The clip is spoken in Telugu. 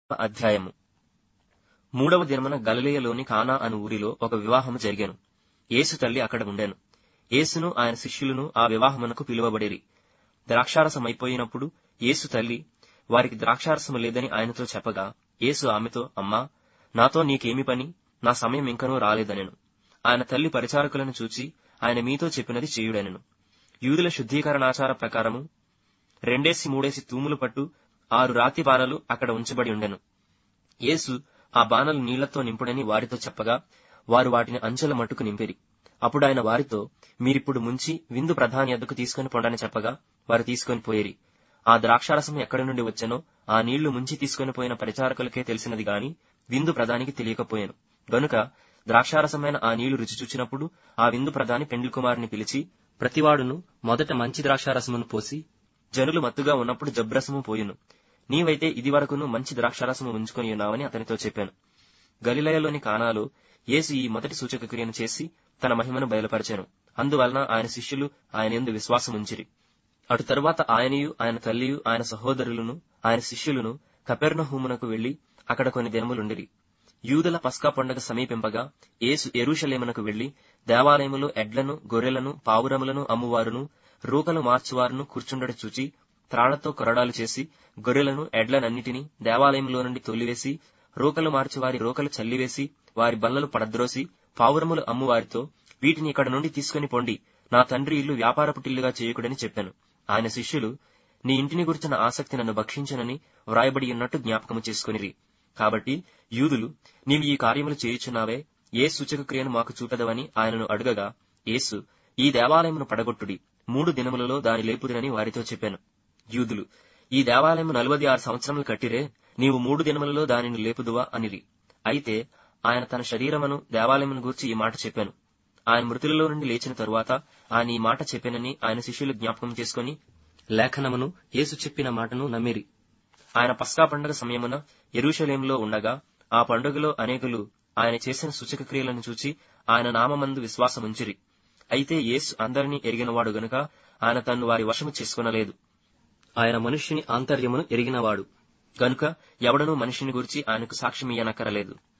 అధ్యాయము మూడవ దినమున గలిలయలోని కానా అను ఊరిలో ఒక వివాహము జరిగాను యేసు తల్లి అక్కడ ఉండెను యేసును ఆయన శిష్యులను ఆ వివాహమునకు పిలువబడిరి ద్రాక్షారసం అయిపోయినప్పుడు యేసు తల్లి వారికి ద్రాక్షారసము లేదని ఆయనతో చెప్పగా యేసు ఆమెతో అమ్మా నాతో నీకేమి పని నా సమయం ఇంకనూ రాలేదనెను ఆయన తల్లి పరిచారకులను చూచి ఆయన మీతో చెప్పినది చేయుడనెను యూదుల శుద్ధీకరణాచార ప్రకారము రెండేసి మూడేసి తూములు పట్టు ఆరు రాతి బాణలు అక్కడ ఉంచబడి ఉండెను యేసు ఆ బాణలు నీళ్లతో నింపుడని వారితో చెప్పగా వారు వాటిని అంచెల మట్టుకు నింపిరి అప్పుడు ఆయన వారితో మీరిప్పుడు ముంచి విందు ప్రధాని ఎద్దకు తీసుకుని పొండని చెప్పగా వారు తీసుకొని పోయిరి ఆ ద్రాక్షారసం ఎక్కడి నుండి వచ్చెనో ఆ నీళ్లు ముంచి తీసుకొని పోయిన పరిచారకులకే తెలిసినది గాని విందు ప్రధానికి తెలియకపోయాను గనుక ద్రాక్షారసమైన ఆ నీళ్లు రుచి చూచినప్పుడు ఆ విందు ప్రధాని పెండ్లి కుమారుని పిలిచి ప్రతివాడును మొదట మంచి ద్రాక్షారసమును పోసి జనులు మత్తుగా ఉన్నప్పుడు జబ్రసము పోయును నీవైతే ఇది వరకును మంచి ద్రాక్షారసము ఉంచుకొని ఉన్నావని అతనితో చెప్పాను గలిలయలోని కానాలో యేసు ఈ మొదటి సూచక క్రియను చేసి తన మహిమను బయలుపరిచాను అందువలన ఆయన శిష్యులు ఆయన యందు విశ్వాసం ఉంచిరి అటు తరువాత ఆయనయు ఆయన తల్లియు ఆయన సహోదరులను ఆయన శిష్యులను కపెర్నహూమునకు వెళ్లి అక్కడ కొన్ని దినములుండిరి యూదుల పస్కా పండుగ సమీపింపగా యేసు ఎరుషలేమునకు వెళ్లి దేవాలయములో ఎడ్లను గొర్రెలను పావురములను అమ్మువారును రూకలు మార్చువారును కూర్చుండడు చూచి త్రాళ్లతో కొరడాలు చేసి గొర్రెలను ఎడ్లనన్నిటినీ దేవాలయంలో నుండి తొలివేసి రూకలు మార్చువారి రూకలు చల్లివేసి వారి బల్లలు పడద్రోసి పావురములు అమ్మువారితో వీటిని ఇక్కడ నుండి తీసుకుని పొండి నా తండ్రి ఇల్లు వ్యాపారపుటిల్లుగా చేయకుడని చెప్పాను ఆయన శిష్యులు నీ ఇంటిని గురించిన ఆసక్తి నన్ను భక్షించనని వ్రాయబడి ఉన్నట్టు జ్ఞాపకము చేసుకునిరి కాబట్టి యూదులు నీవు ఈ కార్యములు చేయుచున్నావే ఏ సూచక క్రియను మాకు చూపెదవని ఆయనను అడుగగా యేసు ఈ దేవాలయమును పడగొట్టుడి మూడు దినములలో దాని లేపుదినని వారితో చెప్పాను యూదులు ఈ దేవాలయము నలభై ఆరు సంవత్సరములు కట్టిరే నీవు మూడు దినములలో దానిని లేపుదువా అనిరి అయితే ఆయన తన శరీరమును దేవాలయమును గూర్చి ఈ మాట చెప్పాను ఆయన మృతులలో నుండి లేచిన తరువాత ఆయన ఈ మాట చెప్పానని ఆయన శిష్యులు జ్ఞాపకం చేసుకుని లేఖనమును యేసు చెప్పిన మాటను నమ్మిరి ఆయన పస్కా పండుగ సమయమున ఎరుషలేంలో ఉండగా ఆ పండుగలో అనేకులు ఆయన చేసిన సూచక క్రియలను చూచి ఆయన నామమందు విశ్వాసముంచిరి అయితే యేసు అందరినీ ఎరిగినవాడు గనుక ఆయన తన్ను వారి వశము చేసుకునలేదు ఆయన మనుష్యుని ఆంతర్యమును ఎరిగినవాడు గనుక ఎవడనూ మనిషిని గురించి ఆయనకు సాక్ష్యమియ్యనక్కరలేదు